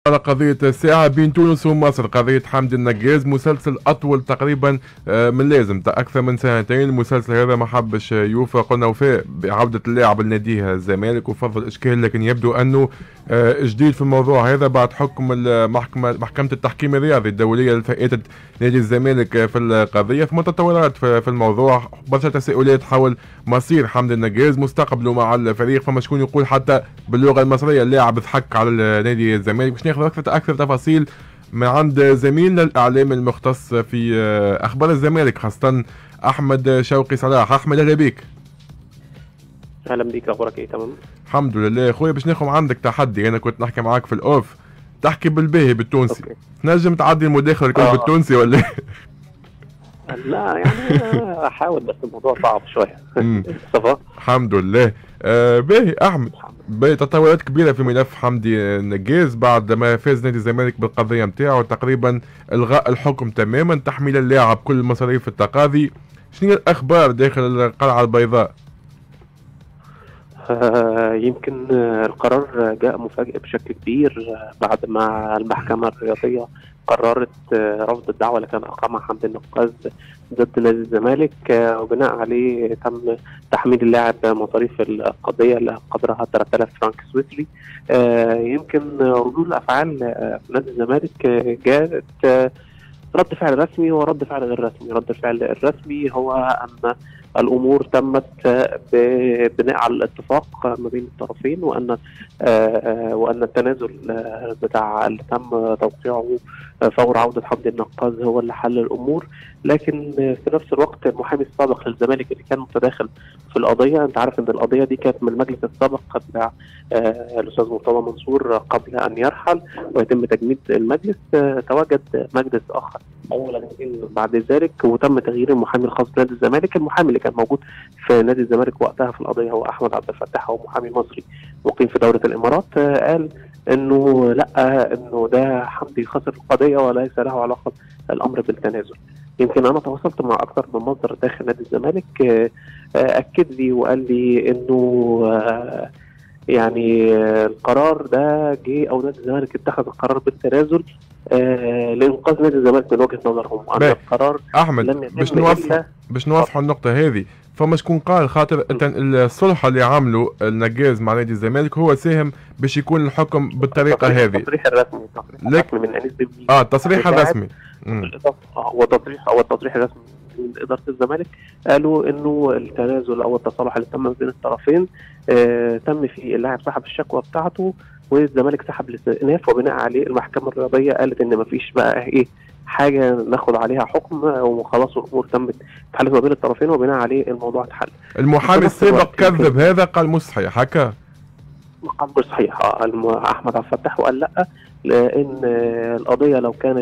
على قضية الساعة بين تونس ومصر قضية حمد النقاز مسلسل أطول تقريبا آه، من لازم أكثر من سنتين المسلسل هذا ما حبش يوفى قلنا وفاء بعودة اللاعب لناديه الزمالك وفضل الإشكال لكن يبدو أنه آه، جديد في الموضوع هذا بعد حكم المحكمة محكمة التحكيم الرياضي الدولية اللي فائتت نادي الزمالك في القضية في تطورات في الموضوع برشا تساؤلات حول مصير حمد النقاز مستقبله مع الفريق فما شكون يقول حتى باللغة المصرية اللاعب ضحك على نادي الزمالك باش ناخذ اكثر اكثر تفاصيل من عند زميلنا الاعلامي المختص في آه، اخبار الزمالك خاصه احمد شوقي صلاح احمد اهلا بك اهلا بك اخبارك ايه تمام الحمد لله اخويا باش ناخذ عندك تحدي انا كنت نحكي معاك في الاوف تحكي بالباهي بالتونسي أوكي. نجم تعدي المداخله الكل آه. بالتونسي ولا إيه؟ لا يعني احاول بس الموضوع صعب شويه الحمد لله آه باهي احمد باهي تطورات كبيره في ملف حمدي النجاز بعد ما فاز نادي الزمالك بالقضيه نتاعو تقريبا الغاء الحكم تماما تحميل اللاعب كل مصاريف التقاضي شنو الاخبار داخل القلعه البيضاء آه يمكن القرار جاء مفاجئ بشكل كبير بعد ما المحكمة الرياضية قررت آه، رفض الدعوة اللي كان أقامها حمد النقاز ضد نادي الزمالك آه، وبناء عليه تم تحميل اللاعب مصاريف القضية اللي قدرها 3000 فرنك سويسري آه، يمكن ردود الأفعال في نادي الزمالك جاءت رد فعل رسمي ورد فعل غير رسمي رد الفعل الرسمي هو أن الامور تمت بناء على الاتفاق ما بين الطرفين وان وان التنازل بتاع اللي تم توقيعه فور عوده حمد النقاز هو اللي حل الامور لكن في نفس الوقت المحامي السابق للزمالك اللي كان متداخل في القضيه انت عارف ان القضيه دي كانت من المجلس السابق بتاع الاستاذ مرتضى منصور قبل ان يرحل ويتم تجميد المجلس تواجد مجلس اخر اولا بعد ذلك وتم تغيير المحامي الخاص بنادي الزمالك المحامي اللي كان موجود في نادي الزمالك وقتها في القضيه هو احمد عبد الفتاح هو محامي مصري مقيم في دوله الامارات قال انه لا انه ده حمدي خسر القضيه وليس له علاقه الامر بالتنازل يمكن انا تواصلت مع اكثر من مصدر داخل نادي الزمالك اكد لي وقال لي انه يعني القرار ده جه او نادي الزمالك اتخذ القرار بالتنازل آه لانقاذ نادي الزمالك من وجهه نظرهم ان القرار احمد باش نوضح باش نوضحوا النقطه هذه فما شكون قال خاطر الصلح اللي عمله النجاز مع نادي الزمالك هو ساهم باش يكون الحكم بالطريقه هذه التصريح الرسمي التصريح الرسمي من انيس اه التصريح الرسمي هو التصريح هو التصريح الرسمي من اداره الزمالك قالوا انه التنازل او التصالح اللي تم بين الطرفين آه تم فيه اللاعب سحب الشكوى بتاعته والزمالك سحب الاستئناف وبناء عليه المحكمه الرياضيه قالت ان مفيش بقى ايه حاجه ناخد عليها حكم وخلاص الامور تمت اتحلت ما بين الطرفين وبناء عليه الموضوع اتحل. المحامي السابق كذب هذا قال مش صحيح حكى قال مش صحيح احمد عبد الفتاح وقال لا لان القضيه لو كانت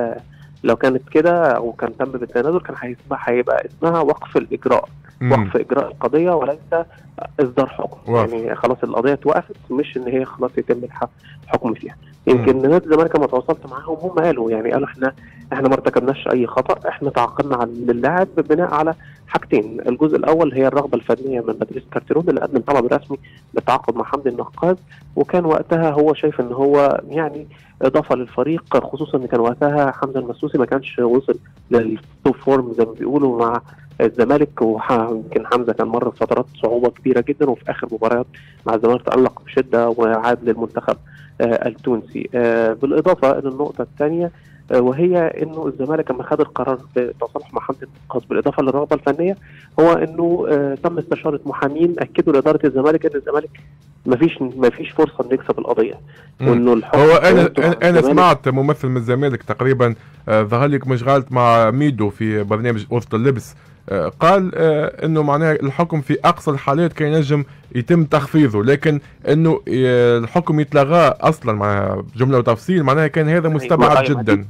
لو كانت كده او كان تم بالتنازل كان هيبقى اسمها وقف الاجراء مم. وقف اجراء القضيه وليس اصدار حكم وقف. يعني خلاص القضيه اتوقفت مش ان هي خلاص يتم الحكم فيها يمكن نادي الزمالك لما تواصلت معاهم هم قالوا يعني قالوا احنا احنا ما ارتكبناش اي خطا احنا تعاقدنا على اللاعب بناء على حاجتين الجزء الاول هي الرغبه الفنيه من مدرسه كارتيرون اللي قدم طلب رسمي بالتعاقد مع حمدي النقاز وكان وقتها هو شايف ان هو يعني اضافه للفريق خصوصا ان كان وقتها حمزه المسوسي ما كانش وصل للتوب فورم زي ما بيقولوا مع الزمالك ويمكن حمزه كان مر بفترات صعوبه كبيره جدا وفي اخر مباريات مع الزمالك تالق بشده وعاد للمنتخب آه التونسي آه بالاضافه الى النقطه الثانيه آه وهي انه الزمالك لما خد القرار بالتصالح مع حمزه النقاص بالاضافه للرغبه الفنيه هو انه آه تم استشاره محامين اكدوا لاداره الزمالك ان الزمالك ما فيش ما فيش فرصه نكسب القضيه وانه الحكم هو انا انا سمعت ممثل من الزمالك تقريبا آه ظهر لك مشغلت مع ميدو في برنامج وسط اللبس آه قال آه انه معناها الحكم في اقصى الحالات كان ينجم يتم تخفيضه لكن انه الحكم يتلغى اصلا مع جمله وتفصيل معناها كان هذا مستبعد جدا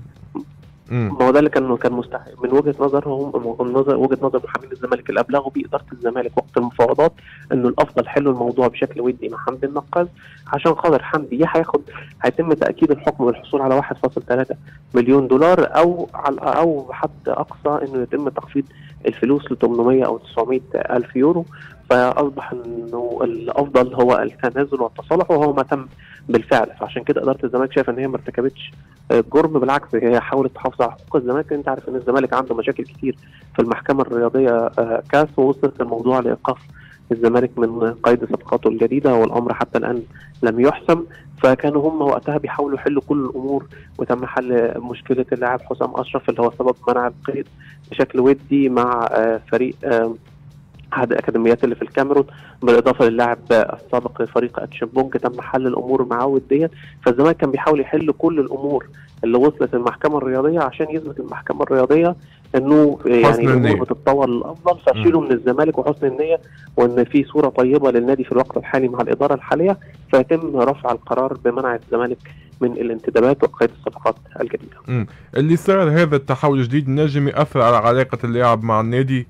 ما هو ده اللي كان كان مستحيل من وجهه نظرهم من نظر وجهه نظر محامين الزمالك اللي ابلغوا بيه اداره الزمالك وقت المفاوضات انه الافضل حلوا الموضوع بشكل ودي مع حمدي النقاز عشان خاطر حمدي يا هياخد هيتم تاكيد الحكم والحصول على 1.3 مليون دولار او على او حد اقصى انه يتم تخفيض الفلوس ل 800 او 900 الف يورو فاصبح انه الافضل هو التنازل والتصالح وهو ما تم بالفعل فعشان كده اداره الزمالك شايفه ان هي ما ارتكبتش جرم بالعكس هي حاولت تحافظ على حقوق الزمالك انت عارف ان الزمالك عنده مشاكل كتير في المحكمه الرياضيه كاس ووصلت الموضوع لايقاف الزمالك من قيد صفقاته الجديده والامر حتى الان لم يحسم فكانوا هم وقتها بيحاولوا يحلوا كل الامور وتم حل مشكله اللاعب حسام اشرف اللي هو سبب منع القيد بشكل ودي مع فريق احد الاكاديميات اللي في الكاميرون بالاضافه للاعب السابق لفريق اتشبونج تم حل الامور معاه وديا فالزمالك كان بيحاول يحل كل الامور اللي وصلت المحكمه الرياضيه عشان يثبت المحكمه الرياضيه انه يعني الامور بتتطور للافضل فشيلوا من الزمالك وحسن النيه وان في صوره طيبه للنادي في الوقت الحالي مع الاداره الحاليه فيتم رفع القرار بمنع الزمالك من الانتدابات وقيد الصفقات الجديده. مم. اللي صار هذا التحول الجديد نجم ياثر على علاقه اللاعب مع النادي؟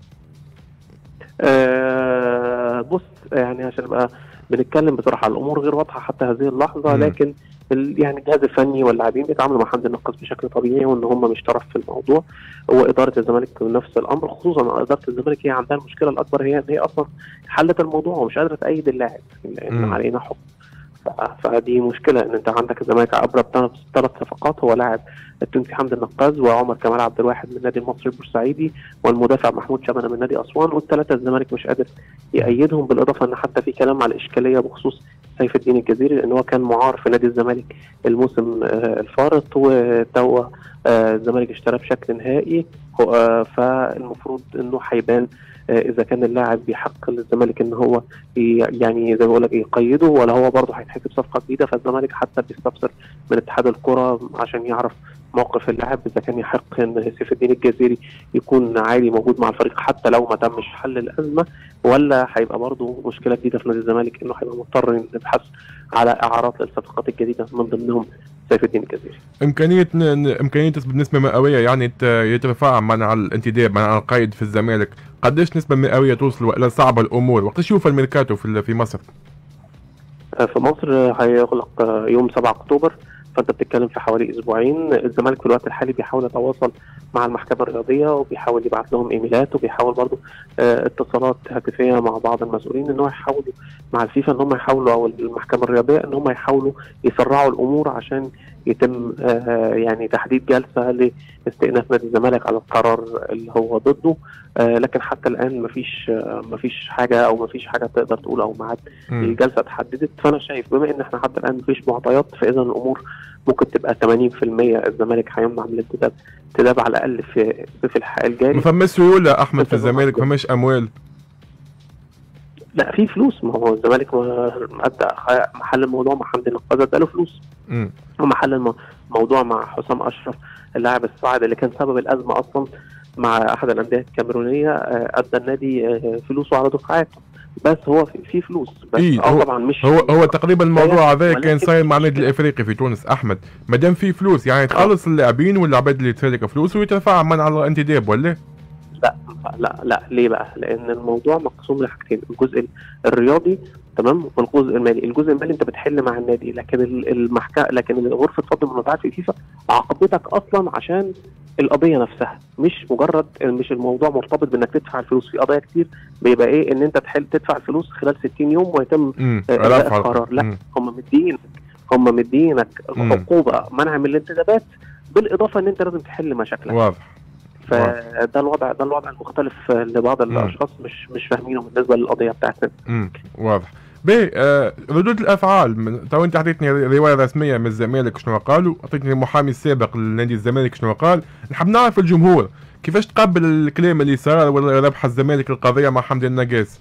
آه بص يعني عشان نبقى بنتكلم بصراحه الامور غير واضحه حتى هذه اللحظه م. لكن يعني الجهاز الفني واللاعبين بيتعاملوا مع حمدي النقاص بشكل طبيعي وان هم مش طرف في الموضوع واداره الزمالك نفس الامر خصوصا اداره الزمالك هي عندها المشكله الاكبر هي ان هي اصلا حلت الموضوع ومش قادره تأيد اللاعب لان علينا حكم فدي مشكله ان انت عندك الزمالك ابرز ثلاث صفقات هو لاعب التونسي حمد النقاز وعمر كمال عبد الواحد من النادي المصري البورسعيدي والمدافع محمود شبنه من نادي اسوان والثلاثه الزمالك مش قادر يأيدهم بالاضافه ان حتى في كلام على الاشكاليه بخصوص سيف الدين الجزيري لان هو كان معار في نادي الزمالك الموسم الفارط وتوا الزمالك اشترى بشكل نهائي فالمفروض انه هيبان اذا كان اللاعب بيحق للزمالك ان هو يعني زي ما بقول لك يقيده ولا هو برضه هيتحسب صفقه جديده فالزمالك حتى بيستفسر من اتحاد الكره عشان يعرف موقف اللاعب اذا كان يحق ان سيف الدين الجزيري يكون عادي موجود مع الفريق حتى لو ما تمش حل الازمه ولا هيبقى برضه مشكله جديده في نادي الزمالك انه هيبقى مضطر نبحث على اعارات للصفقات الجديده من ضمنهم سيف الدين الجزيري. امكانيه امكانيه بنسبه مئويه يعني يترفع منع الانتداب منع القيد في الزمالك، قديش نسبه مئويه توصل الى صعبه الامور؟ وقت تشوف الميركاتو في في مصر؟ في مصر هيغلق يوم 7 اكتوبر فانت بتتكلم في حوالي اسبوعين الزمالك في الوقت الحالي بيحاول يتواصل مع المحكمه الرياضيه وبيحاول يبعت لهم ايميلات وبيحاول برضه اه اتصالات هاتفيه مع بعض المسؤولين ان هو يحاولوا مع الفيفا ان هم يحاولوا او المحكمه الرياضيه ان هم يحاولوا يسرعوا الامور عشان يتم آه يعني تحديد جلسه لاستئناف نادي الزمالك على القرار اللي هو ضده آه لكن حتى الان مفيش آه مفيش حاجه او مفيش حاجه تقدر تقول او ميعاد الجلسه اتحددت فانا شايف بما ان احنا حتى الان مفيش معطيات فاذا الامور ممكن تبقى 80% الزمالك هيمنع من الانتداب انتداب على الاقل في في الحق الجاري ما فماش سيوله احمد في الزمالك ما فماش اموال لا في فلوس ما هو الزمالك ادى محل الموضوع مع حمدي النقاز ادى له فلوس ومحل الموضوع مع حسام اشرف اللاعب الصاعد اللي كان سبب الازمه اصلا مع احد الانديه الكاميرونيه ادى النادي فلوسه على دفعات بس هو في فلوس بس إيه هو طبعا مش هو هو تقريبا الموضوع هذا كان صاير مع النادي الافريقي في تونس احمد ما دام في فلوس يعني تخلص اللاعبين واللاعبين اللي تسلك فلوس ويترفع منع الانتداب ولا؟ لا لا لا ليه بقى؟ لان الموضوع مقسوم لحاجتين الجزء الرياضي تمام والجزء المالي، الجزء المالي انت بتحل مع النادي لكن المحكمه لكن غرفه فض المنازعات في فيفا عاقبتك اصلا عشان القضيه نفسها مش مجرد مش الموضوع مرتبط بانك تدفع الفلوس في قضايا كتير بيبقى ايه ان انت تحل تدفع الفلوس خلال 60 يوم ويتم اداء القرار لا هم مدينك هم مدينك عقوبه منع من الانتدابات بالاضافه ان انت لازم تحل مشاكلك واضح فده الوضع ده الوضع المختلف لبعض الاشخاص مش مش فاهمينه بالنسبه للقضيه بتاعتنا امم واضح بي آه ردود الافعال تو انت اعطيتني روايه رسميه من الزمالك شنو قالوا اعطيتني المحامي السابق لنادي الزمالك شنو قال نحب نعرف الجمهور كيفاش تقبل الكلام اللي صار ولا ربح الزمالك القضيه مع حمدي النقاز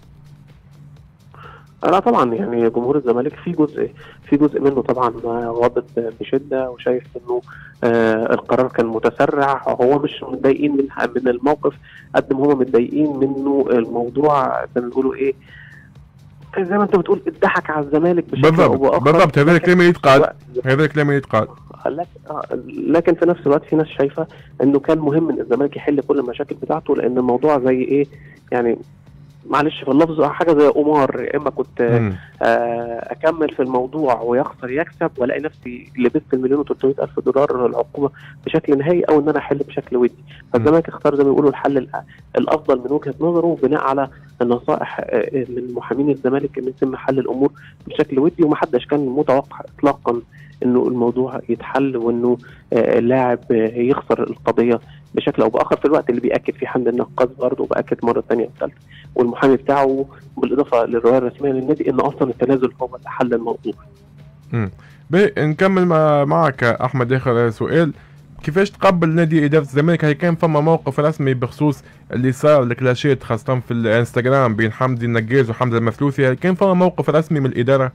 لا طبعا يعني جمهور الزمالك في جزء في جزء منه طبعا غاضب بشده وشايف انه آه القرار كان متسرع هو مش متضايقين من من الموقف قد ما هم متضايقين منه الموضوع زي ما بيقولوا ايه زي ما انت بتقول اتضحك على الزمالك بشكل بالضبط بالضبط هذا الكلام يتقال هذا الكلام يتقال لكن في نفس الوقت في ناس شايفه انه كان مهم ان الزمالك يحل كل المشاكل بتاعته لان الموضوع زي ايه يعني معلش في اللفظ حاجه زي قمار يا اما كنت مم. آه، اكمل في الموضوع ويخسر يكسب والاقي نفسي لبست المليون و300 الف دولار العقوبه بشكل نهائي او ان انا احل بشكل ودي فالزمالك اختار زي ما بيقولوا الحل الأ- الافضل من وجهه نظره بناء على النصائح آه، من محامين الزمالك ان يتم حل الامور بشكل ودي ومحدش كان متوقع اطلاقا انه الموضوع يتحل وانه آه، اللاعب آه، يخسر القضيه بشكل او باخر في الوقت اللي بياكد فيه حمد النقاز برضه باكد مره ثانيه وثالثه والمحامي بتاعه بالاضافه للروايه الرسميه للنادي ان اصلا التنازل هو اللي حل الموضوع. بي نكمل مع معك احمد اخر سؤال كيفاش تقبل نادي اداره الزمالك هل كان فما موقف رسمي بخصوص اللي صار الكلاشات خاصه في الانستغرام بين حمدي النجاز وحمد المثلوثي هل كان فما موقف رسمي من الاداره؟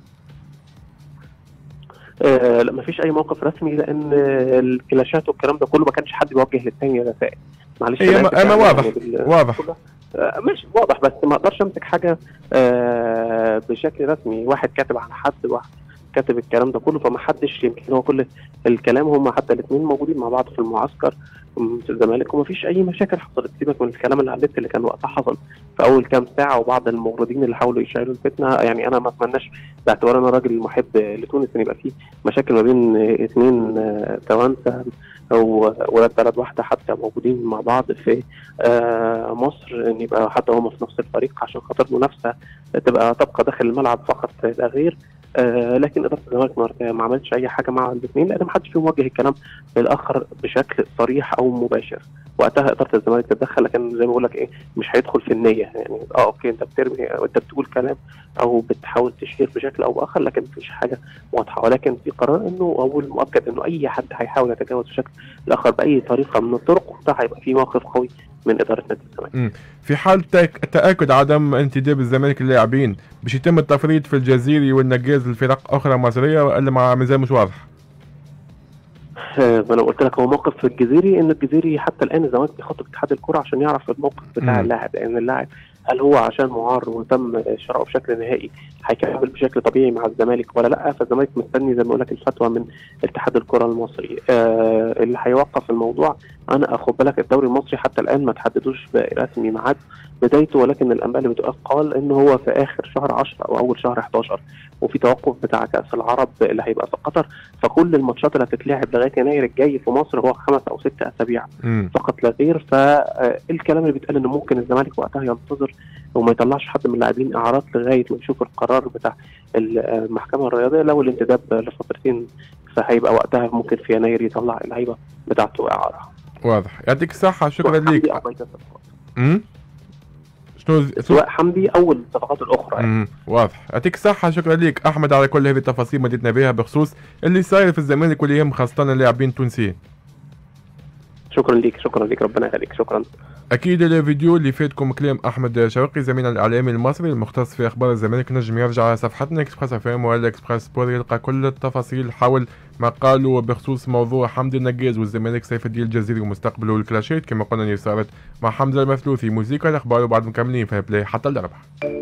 آه لا ما فيش اي موقف رسمي لان آه، الكلاشات والكلام ده كله ما كانش حد بيوجه للثاني رسائل. معلش هي أنا ما- آسف أما يعني واضح. بال- واضح آه، ماشي واضح بس ما اقدرش امسك حاجه آه، بشكل رسمي واحد كاتب على حد واحد كاتب الكلام ده كله فما حدش يمكن هو كل الكلام هم حتى الاثنين موجودين مع بعض في المعسكر م، في الزمالك وما فيش اي مشاكل حصلت سيبك من الكلام اللي على النت اللي كان وقتها حصل في اول كام ساعه وبعض الموردين اللي حاولوا يشعلوا الفتنه يعني انا ما اتمناش باعتبار انا راجل محب لتونس ان يبقى فيه مشاكل ما بين آه، اثنين آه، توانسه او ولاد بلد واحده حتى موجودين مع بعض في آه، مصر ان يبقى حتى هم في نفس الفريق عشان خاطر منافسه تبقى تبقى داخل الملعب فقط لا غير آه لكن اداره الزمالك ما- ما عملتش اي حاجه مع الاثنين لان ما حدش فيهم وجه الكلام للاخر بشكل صريح او مباشر وقتها اداره الزمالك تتدخل لكن زي ما بقول لك ايه مش هيدخل في النيه يعني اه اوكي انت بترمي انت بتقول كلام او بتحاول تشير بشكل او باخر لكن مفيش حاجه واضحه ولكن في قرار انه او المؤكد انه اي حد هيحاول يتجاوز بشكل الاخر باي طريقه من الطرق ده هيبقى في موقف قوي من اداره نادي الزمالك في حال تأك- تاكد عدم انتداب الزمالك اللاعبين باش يتم التفريط في الجزيري والنجاز لفرق اخرى مصريه ولا مع مازال مش واضح؟ آه، ما انا قلت لك هو موقف في الجزيري ان الجزيري حتى الان الزمالك بيخاطب اتحاد الكره عشان يعرف الموقف بتاع مم. اللاعب لان اللاعب هل هو عشان معار وتم شراؤه بشكل نهائي هيكمل بشكل طبيعي مع الزمالك ولا لا فالزمالك مستني زي ما بقول لك الفتوى من اتحاد الكره المصري آه اللي هيوقف الموضوع انا اخد بالك الدوري المصري حتى الان ما تحددوش رسمي ميعاد بدايته ولكن الانباء اللي بتقال قال ان هو في اخر شهر 10 او اول شهر 11 وفي توقف بتاع كاس العرب اللي هيبقى في قطر فكل الماتشات اللي هتتلعب لغايه يناير الجاي في مصر هو خمس او ست اسابيع مم. فقط لا غير فالكلام اللي بيتقال ان ممكن الزمالك وقتها ينتظر وما يطلعش حد من اللاعبين اعراض لغايه ما يشوف القرار بتاع المحكمه الرياضيه لو الانتداب لفترتين فهيبقى وقتها ممكن في يناير يطلع اللعيبه بتاعته اعاره واضح يعطيك الصحه شكرا سواء ليك حمدي أو بقية الصفقات. مم؟ شنو شنو سواء حمدي او الصفقات الاخرى يعني. مم. واضح يعطيك الصحة شكرا ليك أحمد على كل هذه التفاصيل مديتنا بها بخصوص اللي صاير في الزمالك واللي يهم خاصة اللاعبين التونسيين شكرا ليك شكرا ليك ربنا يخليك شكرا أكيد الفيديو اللي فاتكم كلام أحمد شوقي زميلنا الإعلامي المصري المختص في أخبار الزمالك نجم يرجع على صفحتنا إكسبريس اف ام ولا إكسبريس سبور يلقى كل التفاصيل حول ما قالوا بخصوص موضوع حمدي النجاز والزمالك سيف الدين الجزيري ومستقبله والكلاشات كما قلنا اللي صارت مع حمزة المثلوثي موسيقى الأخبار وبعد مكملين في بلاي حتى الأربعة